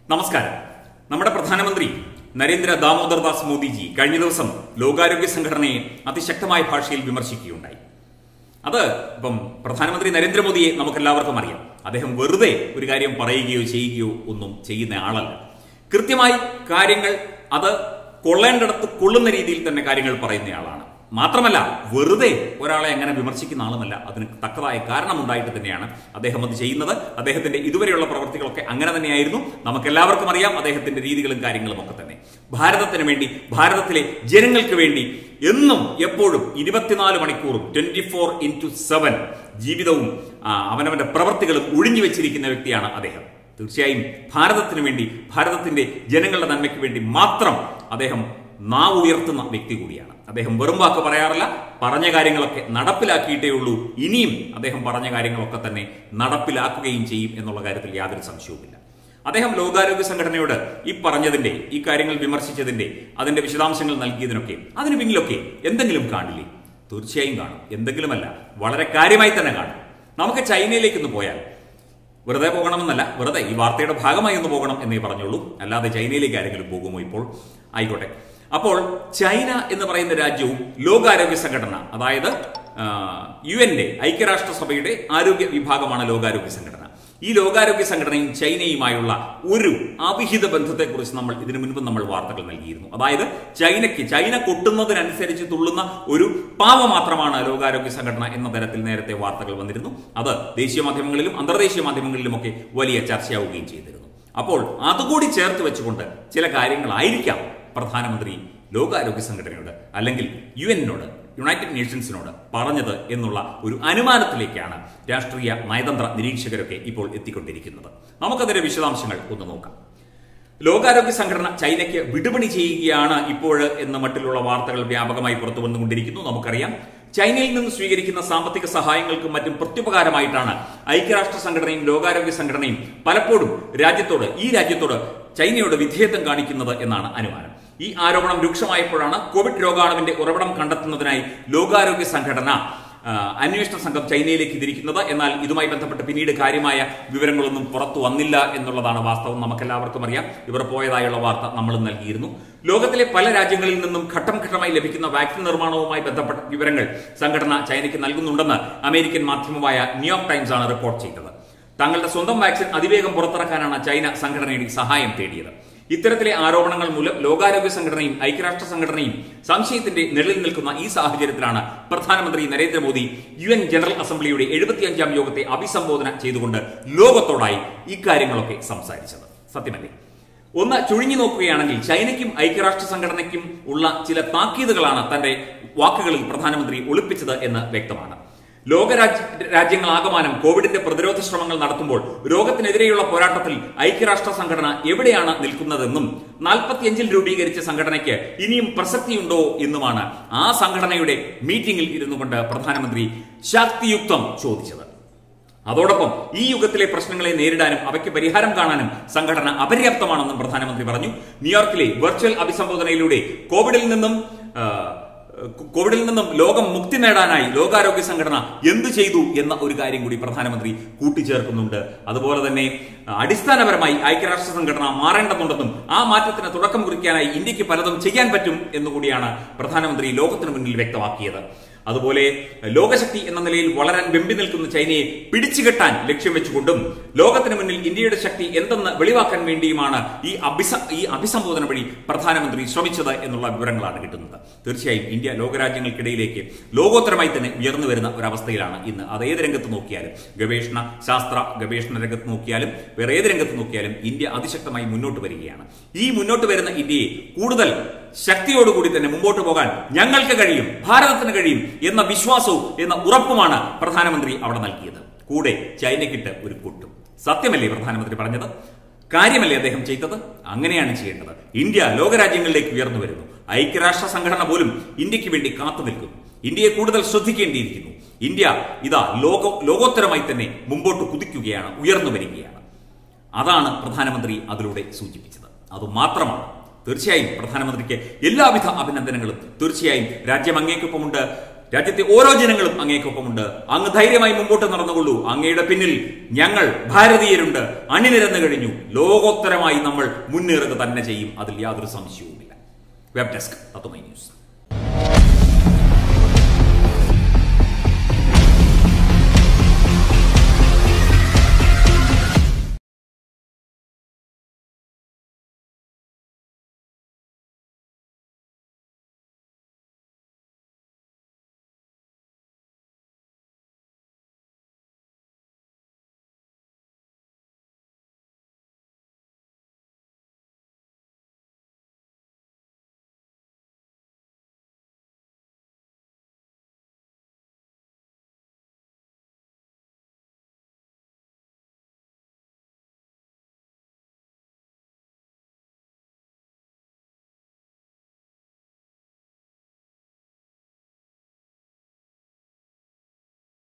നമസ്കാരം നമ്മുടെ പ്രധാനമന്ത്രി നരേന്ദ്ര ദാമോദർ ദാസ് മോദിജി കഴിഞ്ഞ ദിവസം ലോകാരോഗ്യ സംഘടനയെ അതിശക്തമായ ഭാഷയിൽ വിമർശിക്കുകയുണ്ടായി അത് ഇപ്പം പ്രധാനമന്ത്രി നരേന്ദ്രമോദിയെ നമുക്കെല്ലാവർക്കും അറിയാം അദ്ദേഹം വെറുതെ ഒരു കാര്യം പറയുകയോ ചെയ്യുകയോ ഒന്നും ചെയ്യുന്ന ആളല്ല കൃത്യമായി കാര്യങ്ങൾ അത് കൊള്ളേണ്ടിടത്ത് കൊള്ളുന്ന രീതിയിൽ തന്നെ കാര്യങ്ങൾ പറയുന്നയാളാണ് മാത്രമല്ല വെറുതെ ഒരാളെ അങ്ങനെ വിമർശിക്കുന്ന ആളുമല്ല അതിന് തക്കതായ കാരണമുണ്ടായിട്ട് തന്നെയാണ് അദ്ദേഹം അത് ചെയ്യുന്നത് അദ്ദേഹത്തിന്റെ ഇതുവരെയുള്ള പ്രവർത്തികളൊക്കെ അങ്ങനെ തന്നെയായിരുന്നു നമുക്കെല്ലാവർക്കും അറിയാം അദ്ദേഹത്തിന്റെ രീതികളും കാര്യങ്ങളും ഒക്കെ തന്നെ ഭാരതത്തിന് വേണ്ടി ഭാരതത്തിലെ ജനങ്ങൾക്ക് വേണ്ടി എന്നും എപ്പോഴും ഇരുപത്തിനാല് മണിക്കൂറും ട്വന്റി ഫോർ ഇൻറ്റു സെവൻ ജീവിതവും ആ, അവനവന്റെ പ്രവർത്തികളും ഒഴിഞ്ഞു വെച്ചിരിക്കുന്ന വ്യക്തിയാണ് അദ്ദേഹം തീർച്ചയായും ഭാരതത്തിന് വേണ്ടി ഭാരതത്തിന്റെ ജനങ്ങളുടെ നന്മയ്ക്ക് വേണ്ടി മാത്രം അദ്ദേഹം നാവ് ഉയർത്തുന്ന വ്യക്തി കൂടിയാണ് അദ്ദേഹം വെറും വാക്ക് പറയാറില്ല പറഞ്ഞ കാര്യങ്ങളൊക്കെ നടപ്പിലാക്കിയിട്ടേ ഉള്ളൂ ഇനിയും അദ്ദേഹം പറഞ്ഞ കാര്യങ്ങളൊക്കെ തന്നെ നടപ്പിലാക്കുകയും ചെയ്യും എന്നുള്ള കാര്യത്തിൽ യാതൊരു സംശയവുമില്ല അദ്ദേഹം ലോകാരോഗ്യ സംഘടനയോട് ഈ പറഞ്ഞതിന്റെ ഈ കാര്യങ്ങൾ വിമർശിച്ചതിന്റെ അതിന്റെ വിശദാംശങ്ങൾ നൽകിയതിനൊക്കെ അതിന് പിന്നിലൊക്കെ എന്തെങ്കിലും കാണില്ലേ തീർച്ചയായും കാണും എന്തെങ്കിലുമല്ല വളരെ കാര്യമായി തന്നെ കാണും നമുക്ക് ചൈനയിലേക്ക് ഒന്ന് പോയാൽ വെറുതെ പോകണമെന്നല്ല വെറുതെ ഈ വാർത്തയുടെ ഭാഗമായി ഒന്ന് പോകണം എന്നേ പറഞ്ഞുള്ളൂ അല്ലാതെ ചൈനയിലേക്ക് ആരെങ്കിലും പോകുമോ ഇപ്പോൾ ആയിക്കോട്ടെ അപ്പോൾ ചൈന എന്ന് പറയുന്ന രാജ്യവും ലോകാരോഗ്യ സംഘടന അതായത് യു എന്റെ ഐക്യരാഷ്ട്രസഭയുടെ ആരോഗ്യ വിഭാഗമാണ് ലോകാരോഗ്യ സംഘടന ഈ ലോകാരോഗ്യ സംഘടനയും ചൈനയുമായുള്ള ഒരു അവിഹിത ബന്ധത്തെക്കുറിച്ച് നമ്മൾ ഇതിനു മുൻപ് നമ്മൾ വാർത്തകൾ നൽകിയിരുന്നു അതായത് ചൈനയ്ക്ക് ചൈന കൊട്ടുന്നതിനനുസരിച്ച് തുള്ളുന്ന ഒരു പാവ മാത്രമാണ് ലോകാരോഗ്യ സംഘടന എന്ന തരത്തിൽ നേരത്തെ വാർത്തകൾ വന്നിരുന്നു അത് ദേശീയ മാധ്യമങ്ങളിലും അന്തർദേശീയ മാധ്യമങ്ങളിലുമൊക്കെ വലിയ ചർച്ചയാവുകയും ചെയ്തിരുന്നു അപ്പോൾ അതുകൂടി ചേർത്ത് വെച്ചുകൊണ്ട് ചില കാര്യങ്ങളായിരിക്കാം പ്രധാനമന്ത്രി ലോകാരോഗ്യ സംഘടനയോട് അല്ലെങ്കിൽ യു എന്നിനോട് യുണൈറ്റഡ് നേഷൻസിനോട് പറഞ്ഞത് എന്നുള്ള ഒരു അനുമാനത്തിലേക്കാണ് രാഷ്ട്രീയ നയതന്ത്ര നിരീക്ഷകരൊക്കെ ഇപ്പോൾ എത്തിക്കൊണ്ടിരിക്കുന്നത് നമുക്കതിന്റെ വിശദാംശങ്ങൾ ഒന്ന് നോക്കാം ലോകാരോഗ്യ സംഘടന ചൈനയ്ക്ക് വിടുപണി ചെയ്യുകയാണ് ഇപ്പോൾ എന്ന മട്ടിലുള്ള വാർത്തകൾ വ്യാപകമായി പുറത്തു വന്നുകൊണ്ടിരിക്കുന്നു നമുക്കറിയാം ചൈനയിൽ നിന്ന് സ്വീകരിക്കുന്ന സാമ്പത്തിക സഹായങ്ങൾക്കും മറ്റും പ്രത്യുപകാരമായിട്ടാണ് ഐക്യരാഷ്ട്ര സംഘടനയും ലോകാരോഗ്യ സംഘടനയും പലപ്പോഴും രാജ്യത്തോട് ഈ രാജ്യത്തോട് ചൈനയോട് വിധേയത്വം കാണിക്കുന്നത് എന്നാണ് അനുമാനം ഈ ആരോപണം രൂക്ഷമായപ്പോഴാണ് കോവിഡ് രോഗാണുവിന്റെ ഉറവിടം കണ്ടെത്തുന്നതിനായി ലോകാരോഗ്യ സംഘടന ആ, അന്വേഷണ സംഘം ചൈനയിലേക്ക് തിരിക്കുന്നത് എന്നാൽ ഇതുമായി ബന്ധപ്പെട്ട് പിന്നീട് കാര്യമായ വിവരങ്ങളൊന്നും പുറത്തു വന്നില്ല എന്നുള്ളതാണ് വാസ്തവം നമുക്കെല്ലാവർക്കും അറിയാം ഇവർ പോയതായുള്ള വാർത്ത നമ്മൾ നൽകിയിരുന്നു ലോകത്തിലെ പല രാജ്യങ്ങളിൽ നിന്നും ഘട്ടം ഘട്ടമായി ലഭിക്കുന്ന വാക്സിൻ നിർമ്മാണവുമായി ബന്ധപ്പെട്ട വിവരങ്ങൾ സംഘടന ചൈനയ്ക്ക് നൽകുന്നുണ്ടെന്ന് അമേരിക്കൻ മാധ്യമമായ ന്യൂയോർക്ക് ടൈംസ് ആണ് റിപ്പോർട്ട് ചെയ്തത് തങ്ങളുടെ സ്വന്തം വാക്സിൻ അതിവേഗം പുറത്തിറക്കാനാണ് ചൈന സംഘടനയുടെ സഹായം തേടിയത് ഇത്തരത്തിലെ ആരോപണങ്ങൾ മൂലം ലോകാരോഗ്യ സംഘടനയും ഐക്യരാഷ്ട്ര സംഘടനയും സംശയത്തിന്റെ നിഴലിൽ നിൽക്കുന്ന ഈ സാഹചര്യത്തിലാണ് പ്രധാനമന്ത്രി നരേന്ദ്രമോദി യു എൻ ജനറൽ അസംബ്ലിയുടെ എഴുപത്തിയഞ്ചാം യോഗത്തെ അഭിസംബോധന ചെയ്തുകൊണ്ട് ലോകത്തോടായി ഇക്കാര്യങ്ങളൊക്കെ സംസാരിച്ചത് സത്യമല്ലേ ഒന്ന് ചുഴിഞ്ഞു നോക്കുകയാണെങ്കിൽ ചൈനയ്ക്കും ഐക്യരാഷ്ട്ര സംഘടനയ്ക്കും ഉള്ള ചില താക്കീതുകളാണ് തന്റെ വാക്കുകളിൽ പ്രധാനമന്ത്രി ഒളിപ്പിച്ചത് എന്ന് വ്യക്തമാണ് ലോകരാജ്യ രാജ്യങ്ങളാകമാനം കോവിഡിന്റെ പ്രതിരോധ ശ്രമങ്ങൾ നടത്തുമ്പോൾ രോഗത്തിനെതിരെയുള്ള പോരാട്ടത്തിൽ ഐക്യരാഷ്ട്ര സംഘടന എവിടെയാണ് നിൽക്കുന്നതെന്നും നാൽപ്പത്തിയഞ്ചിൽ രൂപീകരിച്ച സംഘടനയ്ക്ക് ഇനിയും പ്രസക്തിയുണ്ടോ എന്നുമാണ് ആ സംഘടനയുടെ മീറ്റിംഗിൽ ഇരുന്നു കൊണ്ട് പ്രധാനമന്ത്രി ശാക്തിയുക്തം ചോദിച്ചത് അതോടൊപ്പം ഈ യുഗത്തിലെ പ്രശ്നങ്ങളെ നേരിടാനും അവയ്ക്ക് പരിഹാരം കാണാനും സംഘടന അപര്യാപ്തമാണെന്നും പ്രധാനമന്ത്രി പറഞ്ഞു ന്യൂയോർക്കിലെ വെർച്വൽ അഭിസംബോധനയിലൂടെ കോവിഡിൽ നിന്നും ആ, കോവിഡിൽ നിന്നും ലോകം മുക്തി നേടാനായി ലോകാരോഗ്യ സംഘടന എന്തു ചെയ്തു എന്ന ഒരു കാര്യം കൂടി പ്രധാനമന്ത്രി കൂട്ടിച്ചേർക്കുന്നുണ്ട് അതുപോലെ തന്നെ ആ, അടിസ്ഥാനപരമായി ഐക്യരാഷ്ട്ര സംഘടന മാറേണ്ടതുണ്ടെന്നും ആ മാറ്റത്തിന് തുടക്കം കുറിക്കാനായി ഇന്ത്യക്ക് പലതും ചെയ്യാൻ പറ്റും എന്നുകൂടിയാണ് പ്രധാനമന്ത്രി ലോകത്തിനു മുന്നിൽ വ്യക്തമാക്കിയത് അതുപോലെ ലോകശക്തി എന്ന നിലയിൽ വളരാൻ വെമ്പി നിൽക്കുന്ന ചൈനയെ പിടിച്ചുകെട്ടാൻ ലക്ഷ്യം വെച്ചുകൊണ്ടും ലോകത്തിന് മുന്നിൽ ഇന്ത്യയുടെ ശക്തി എന്തെന്ന് വെളിവാക്കാൻ വേണ്ടിയുമാണ് ഈ അഭിസ ഈ അഭിസംബോധന വഴി പ്രധാനമന്ത്രി ശ്രമിച്ചത് എന്നുള്ള വിവരങ്ങളാണ് കിട്ടുന്നത് തീർച്ചയായും ഇന്ത്യ ലോകരാജ്യങ്ങൾക്കിടയിലേക്ക് ലോകോത്തരമായി തന്നെ ഉയർന്നു വരുന്ന ഒരവസ്ഥയിലാണ് ഇന്ന് അത് ഏത് രംഗത്ത് നോക്കിയാലും ഗവേഷണ ശാസ്ത്ര ഗവേഷണ രംഗത്ത് നോക്കിയാലും വേറെ ഏത് രംഗത്ത് നോക്കിയാലും ഇന്ത്യ അതിശക്തമായി മുന്നോട്ട് വരികയാണ് ഈ മുന്നോട്ട് വരുന്ന ഇന്ത്യയെ കൂടുതൽ ശക്തിയോടുകൂടി തന്നെ മുമ്പോട്ട് പോകാൻ ഞങ്ങൾക്ക് കഴിയും ഭാരതത്തിന് കഴിയും എന്ന വിശ്വാസവും എന്ന ഉറപ്പുമാണ് പ്രധാനമന്ത്രി അവിടെ നൽകിയത് കൂടെ ചൈനയ്ക്കിട്ട് ഒരു പൊട്ടും സത്യമല്ലേ പ്രധാനമന്ത്രി പറഞ്ഞത് കാര്യമല്ലേ അദ്ദേഹം ചെയ്തത് അങ്ങനെയാണ് ചെയ്യേണ്ടത് ഇന്ത്യ ലോകരാജ്യങ്ങളിലേക്ക് ഉയർന്നു വരുന്നു ഐക്യരാഷ്ട്ര സംഘടന പോലും ഇന്ത്യക്ക് വേണ്ടി കാത്തു നിൽക്കുന്നു ഇന്ത്യയെ കൂടുതൽ ശ്രദ്ധിക്കേണ്ടിയിരിക്കുന്നു ഇന്ത്യ ഇതാ ലോക ലോകോത്തരമായി തന്നെ മുമ്പോട്ട് കുതിക്കുകയാണ് ഉയർന്നു വരികയാണ് അതാണ് പ്രധാനമന്ത്രി അതിലൂടെ സൂചിപ്പിച്ചത് അതുമാത്രമാണ് തീർച്ചയായും പ്രധാനമന്ത്രിക്ക് എല്ലാവിധ അഭിനന്ദനങ്ങളും തീർച്ചയായും രാജ്യം അങ്ങേക്കൊപ്പമുണ്ട് രാജ്യത്തെ ഓരോ ജനങ്ങളും അങ്ങേക്കൊപ്പമുണ്ട് അങ്ങ് ധൈര്യമായി മുമ്പോട്ട് നടന്നുകൊള്ളൂ അങ്ങയുടെ പിന്നിൽ ഞങ്ങൾ ഭാരതീയരുണ്ട് അണിനിരന്നു കഴിഞ്ഞു ലോകോത്തരമായി നമ്മൾ മുന്നേറുക തന്നെ ചെയ്യും അതിൽ യാതൊരു സംശയവുമില്ല വെബ് ഡെസ്ക് തത്വമൈ ന്യൂസ്